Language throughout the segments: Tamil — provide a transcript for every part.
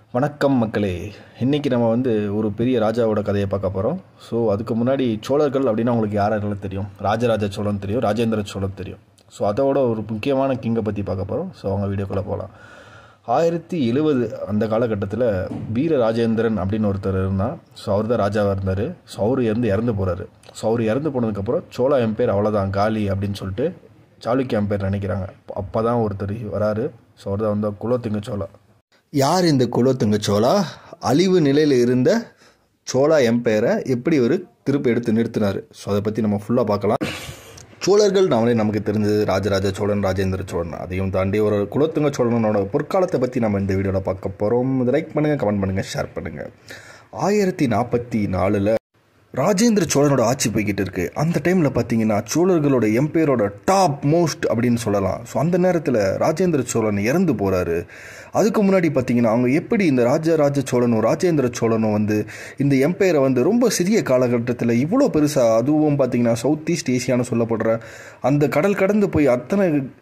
வணக்கம் மக்களே இன்றைக்கி நம்ம வந்து ஒரு பெரிய ராஜாவோட கதையை பார்க்க போகிறோம் ஸோ அதுக்கு முன்னாடி சோழர்கள் அப்படின்னா உங்களுக்கு யாரெல்லாம் தெரியும் ராஜராஜ சோழன் தெரியும் ராஜேந்திர சோழன் தெரியும் ஸோ அதோட ஒரு முக்கியமான கிங்கை பற்றி பார்க்க போகிறோம் ஸோ அவங்க வீடியோக்குள்ளே போகலாம் ஆயிரத்தி எழுபது அந்த காலகட்டத்தில் வீர ராஜேந்திரன் அப்படின்னு ஒருத்தர் இருந்தால் ஸோ அவர் தான் ராஜாவாக இருந்தார் ஸோ அவர் இறந்து இறந்து போகிறாரு ஸோ அவர் இறந்து போனதுக்கப்புறம் சோழா எம்பேர் அவ்வளோதான் காலி அப்படின்னு சொல்லிட்டு சாளுக்கிய எம்பேர் நினைக்கிறாங்க அப்போ தான் ஒருத்தர் வராரு ஸோ அவர் தான் வந்து குலோத்துங்க சோழா யார் இந்த குலோத்துங்க சோழா அழிவு நிலையில் இருந்த சோழா எம்பையரை எப்படி ஒரு திருப்பி எடுத்து நிறுத்தினார் ஸோ அதை பற்றி நம்ம ஃபுல்லாக பார்க்கலாம் சோழர்கள் நாமளே நமக்கு தெரிஞ்சது ராஜராஜ சோழன் ராஜேந்திர சோழன் அதையும் தாண்டி ஒரு குலோத்துங்க சோழனோட பொற்காலத்தை பற்றி நம்ம இந்த வீடியோவில் பார்க்க போகிறோம் லைக் பண்ணுங்கள் கமெண்ட் பண்ணுங்கள் ஷேர் பண்ணுங்கள் ஆயிரத்தி நாற்பத்தி நாலில் ராஜேந்திர சோழனோட ஆட்சி போய்கிட்டு இருக்கு அந்த டைமில் பார்த்தீங்கன்னா சோழர்களோட எம்பையரோட டாப் மோஸ்ட் அப்படின்னு சொல்லலாம் ஸோ அந்த நேரத்தில் ராஜேந்திர சோழன் இறந்து போகிறாரு அதுக்கு முன்னாடி பார்த்தீங்கன்னா அவங்க எப்படி இந்த ராஜராஜ சோழனும் ராஜேந்திர சோழனும் வந்து இந்த எம்பையரை வந்து ரொம்ப சிறிய காலகட்டத்தில் இவ்வளோ பெருசாக அதுவும் பார்த்தீங்கன்னா சவுத் ஈஸ்ட் ஏசியான்னு சொல்லப்படுற அந்த கடல் கடந்து போய் அத்தனை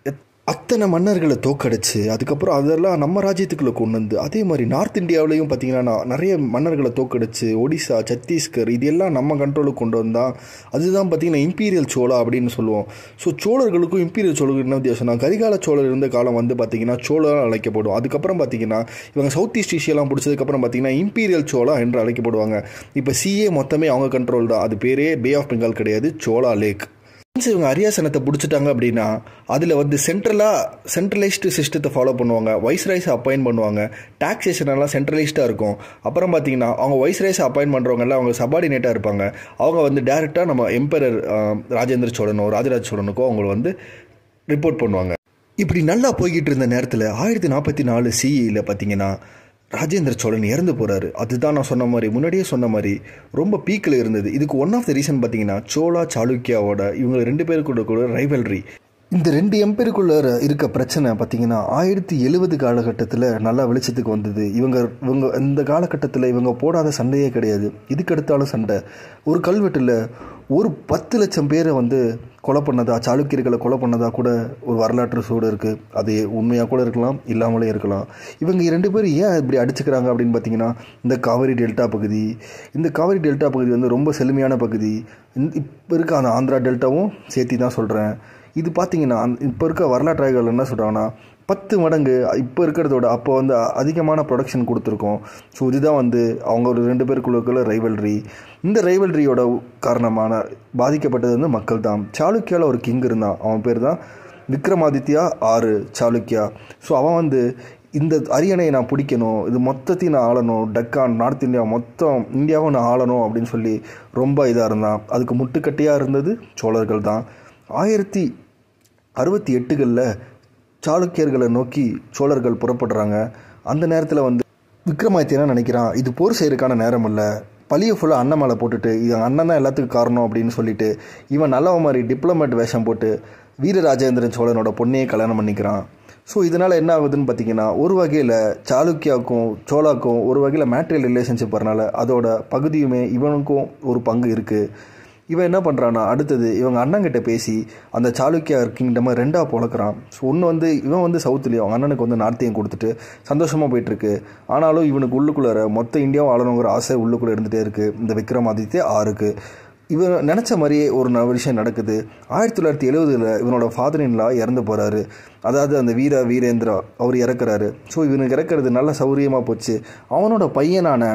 அத்தனை மன்னர்களை தோக்கடிச்சு அதுக்கப்புறம் அதெல்லாம் நம்ம ராஜ்யத்துக்குள்ளே கொண்டு வந்து அதே மாதிரி நார்த் இந்தியாவிலையும் பார்த்தீங்கன்னா நிறைய மன்னர்களை தோக்கடிச்சு ஒடிசா சத்தீஸ்கர் இது எல்லாம் நம்ம கண்ட்ரோலுக்கு கொண்டு வந்தால் அதுதான் பார்த்தீங்கன்னா இம்பீரியல் சோழா அப்படின்னு சொல்லுவோம் ஸோ சோழர்களுக்கும் இம்பீரியல் சோழர்களுக்கும் என்ன வித்தியாசம்னா கரிகால சோழர் இருந்த காலம் வந்து பார்த்தீங்கன்னா சோழர் அழைக்கப்படும் அதுக்கப்புறம் பார்த்தீங்கன்னா இவங்க சவுத் ஈஸ்ட் ஏஷியாலாம் பிடிச்சதுக்கப்புறம் பார்த்தீங்கன்னா இம்பீரியல் சோழா என்று அழைக்கப்படுவாங்க இப்போ சிஏ மொத்தமே அவங்க கண்ட்ரோல் தான் அது பேரே பே ஆஃப் பெங்கால் கிடையாது சோழா லேக் ஒன்ஸ் இவங்க அரியாசனத்தை பிடிச்சிட்டாங்க அப்படின்னா அதில் வந்து சென்ட்ரலாக சென்ட்ரலைஸ்டு சிஸ்டத்தை ஃபாலோ பண்ணுவாங்க வைஸ் ரைஸ் அப்பாயின்ட் பண்ணுவாங்க டாக்ஸேஷன் எல்லாம் சென்ட்ரலைஸ்டாக இருக்கும் அப்புறம் பார்த்தீங்கன்னா அவங்க வைஸ் ரைஸ் அப்பாயின்ட் பண்ணுறவங்கலாம் அவங்க சபார்டினேட்டாக இருப்பாங்க அவங்க வந்து டேரெக்டாக நம்ம எம்பரர் ராஜேந்திர சோழனோ ராஜராஜ சோழனுக்கோ அவங்கள வந்து ரிப்போர்ட் பண்ணுவாங்க இப்படி நல்லா போய்கிட்டு இருந்த நேரத்தில் ஆயிரத்தி நாற்பத்தி நாலு சிஇயில் பார்த்தீங்கன்னா ராஜேந்திர சோழன் இறந்து போகிறாரு அதுதான் நான் சொன்ன மாதிரி முன்னாடியே சொன்ன மாதிரி ரொம்ப பீக்கில் இருந்தது இதுக்கு ஒன் ஆஃப் த ரீசன் பார்த்தீங்கன்னா சோழா சாளுக்கியாவோட இவங்க ரெண்டு பேருக்குள்ள கூட ரைவல்ரி இந்த ரெண்டு எம்பேருக்குள்ள இருக்க பிரச்சனை பார்த்தீங்கன்னா ஆயிரத்தி எழுபது காலகட்டத்தில் நல்லா வெளிச்சத்துக்கு வந்தது இவங்க இவங்க இந்த காலகட்டத்தில் இவங்க போடாத சண்டையே கிடையாது இதுக்கு எடுத்தாலும் சண்டை ஒரு கல்வெட்டில் ஒரு பத்து லட்சம் பேரை வந்து கொலை பண்ணதா சாளுக்கியர்களை கொலை பண்ணதா கூட ஒரு வரலாற்று சூடு இருக்குது அது உண்மையாக கூட இருக்கலாம் இல்லாமலே இருக்கலாம் இவங்க இரண்டு பேரும் ஏன் இப்படி அடிச்சுக்கிறாங்க அப்படின்னு பார்த்தீங்கன்னா இந்த காவிரி டெல்டா பகுதி இந்த காவிரி டெல்டா பகுதி வந்து ரொம்ப செழுமையான பகுதி இப்போ இருக்க அந்த ஆந்திரா டெல்டாவும் சேர்த்தி தான் சொல்கிறேன் இது பார்த்தீங்கன்னா இப்போ இருக்க வரலாற்று ஆய்வுகள் என்ன சொல்கிறாங்கன்னா பத்து மடங்கு இப்போ இருக்கிறதோட அப்போ வந்து அதிகமான ப்ரொடக்ஷன் கொடுத்துருக்கோம் ஸோ இதுதான் வந்து அவங்க ஒரு ரெண்டு பேருக்குள்ள ரைவல்ரி இந்த ரைவல்ரியோட காரணமான பாதிக்கப்பட்டது வந்து மக்கள் தான் சாளுக்கியாவில் ஒரு கிங் இருந்தான் அவன் பேர் தான் விக்ரமாதித்யா ஆறு சாளுக்கியா ஸோ அவன் வந்து இந்த அரியணையை நான் பிடிக்கணும் இது மொத்தத்தையும் நான் ஆளணும் டக்கான் நார்த் இந்தியா மொத்தம் இந்தியாவை நான் ஆளணும் அப்படின்னு சொல்லி ரொம்ப இதாக இருந்தான் அதுக்கு முட்டுக்கட்டையாக இருந்தது சோழர்கள் தான் ஆயிரத்தி அறுபத்தி எட்டுகளில் சாளுக்கியர்களை நோக்கி சோழர்கள் புறப்படுறாங்க அந்த நேரத்தில் வந்து விக்ரமாதித்யனா நினைக்கிறான் இது போர் செய்யறதுக்கான நேரம் இல்லை பழிய ஃபுல்லாக அண்ணன் மேலே போட்டுட்டு இது அண்ணன் தான் எல்லாத்துக்கும் காரணம் அப்படின்னு சொல்லிட்டு இவன் நல்லவ மாதிரி டிப்ளமேட் வேஷம் போட்டு வீரராஜேந்திரன் சோழனோட பொண்ணையே கல்யாணம் பண்ணிக்கிறான் ஸோ இதனால் என்ன ஆகுதுன்னு பார்த்தீங்கன்னா ஒரு வகையில் சாளுக்கியாவுக்கும் சோழாக்கும் ஒரு வகையில் மேட்ரியல் ரிலேஷன்ஷிப் வரனால அதோட பகுதியுமே இவனுக்கும் ஒரு பங்கு இருக்குது இவன் என்ன பண்ணுறான்னா அடுத்தது இவங்க அண்ணங்கிட்ட பேசி அந்த சாளுக்கியா கிங்டமை ரெண்டாக பொழக்கிறான் ஸோ ஒன்று வந்து இவன் வந்து சவுத்துலேயும் அவங்க அண்ணனுக்கு வந்து நார்த்தையும் கொடுத்துட்டு சந்தோஷமாக போயிட்டுருக்கு ஆனாலும் இவனுக்கு உள்ளுக்குள்ளார மொத்த இந்தியாவும் ஆளணுங்கிற ஆசை உள்ளுக்குள்ளே இருந்துகிட்டே இருக்குது இந்த விக்ரமாதித்ய ஆறுக்கு இவன் நினச்ச மாதிரியே ஒரு விஷயம் நடக்குது ஆயிரத்தி தொள்ளாயிரத்தி எழுபதில் இவனோட ஃபாதர் இன்லா இறந்து போகிறாரு அதாவது அந்த வீர வீரேந்திரா அவர் இறக்குறாரு ஸோ இவனுக்கு இறக்குறது நல்ல சௌரியமாக போச்சு அவனோட பையனான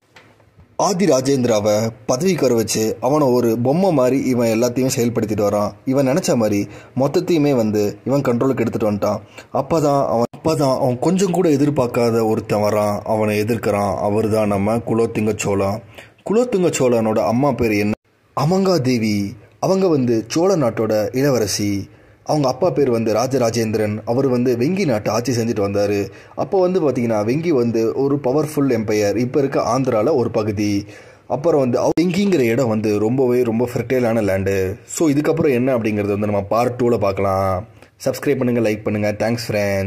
ஆதி ராஜேந்திராவை பதவிக்கு வச்சு அவனை ஒரு பொம்மை மாதிரி இவன் எல்லாத்தையும் செயல்படுத்திட்டு வரான் இவன் நினச்ச மாதிரி மொத்தத்தையுமே வந்து இவன் கண்ட்ரோலுக்கு எடுத்துகிட்டு வந்துட்டான் அப்போ தான் அவன் அப்போ தான் அவன் கொஞ்சம் கூட எதிர்பார்க்காத ஒருத்தன் வரான் அவனை எதிர்க்கிறான் அவர் தான் நம்ம குலோத்துங்க சோழா குலோத்துங்க சோழனோட அம்மா பேர் என்ன அமங்கா தேவி அவங்க வந்து சோழ நாட்டோட இளவரசி அவங்க அப்பா பேர் வந்து ராஜராஜேந்திரன் அவர் வந்து வெங்கி நாட்டை ஆட்சி செஞ்சுட்டு வந்தார் அப்போ வந்து பார்த்திங்கன்னா வெங்கி வந்து ஒரு பவர்ஃபுல் எம்பையர் இப்போ இருக்க ஆந்திராவில் ஒரு பகுதி அப்புறம் வந்து வெங்கிங்கிற இடம் வந்து ரொம்பவே ரொம்ப ஃபெர்டைலான லேண்டு ஸோ இதுக்கப்புறம் என்ன அப்படிங்கிறது வந்து நம்ம பார்ட் டூவில் பார்க்கலாம் சப்ஸ்கிரைப் பண்ணுங்கள் லைக் பண்ணுங்கள் தேங்க்ஸ் ஃப்ரெண்ட்